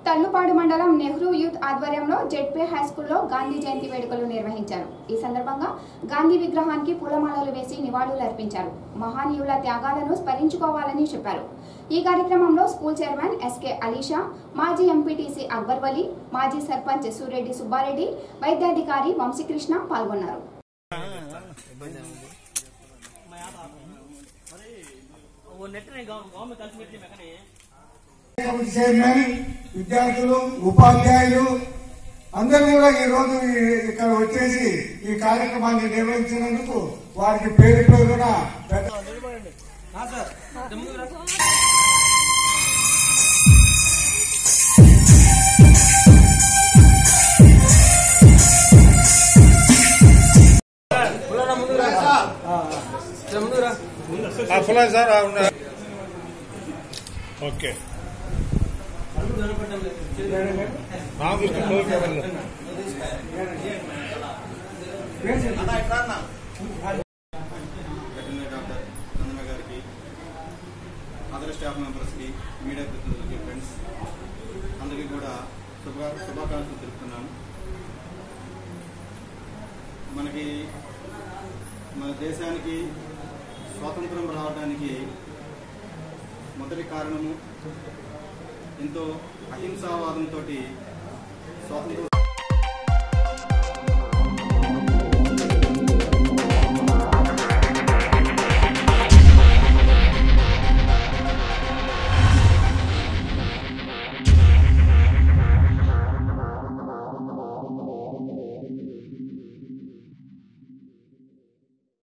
తర్లుపాడు మండలం నెహ్రూ యూత్ ఆధ్వర్యంలో ZP high స్కూల్లో గాంధీ జయంతి వేడుకలు నిర్వహించారు ఈ సందర్భంగా గాంధీ విగ్రహానికి పూలమాలలు వేసి నివాళులు అర్పించారు మహానీయుల త్యాగాలను స్మరించుకోవాలని చెప్పారు ఈ కార్యక్రమంలో స్కూల్ చైర్మన్ ఎస్కే అలీషా మాజీ ఎంపీటీసీ అక్బర్ వలి మాజీ సర్పంచ్ సూరెడ్డి సుబ్బారెడ్డి వైద్యాధికారి వంశీకృష్ణ పాల్గొన్నారు वो नेट नहीं गांव गांव में कल में मैं कहीं కమిటీ చైర్మన్ విద్యార్థులు ఉపాధ్యాయులు అందరూ కూడా ఈ రోజు ఈ- ఇక్కడ వచ్చేసి ఈ కార్యక్రమాన్ని నిర్వహించినందుకు వారికి పేరు పేరున పెద్ద full sir okay Ramakrishna close చేయాలి వెటర్నరీ డాక్టర్ నందన గారికి అదర్ స్టాఫ్ మెంబర్స్కి మీడియా ప్రతినిధులకి ఫ్రెండ్స్ అందరికీ కూడా శుభా శుభాకాంక్షలు తెలుపుతున్నాను మనకి మన దేశానికి స్వాతంత్రం రావడానికి మొదటి కారణము ఎంతో అహింసావాదంతో స్వాతంత్రం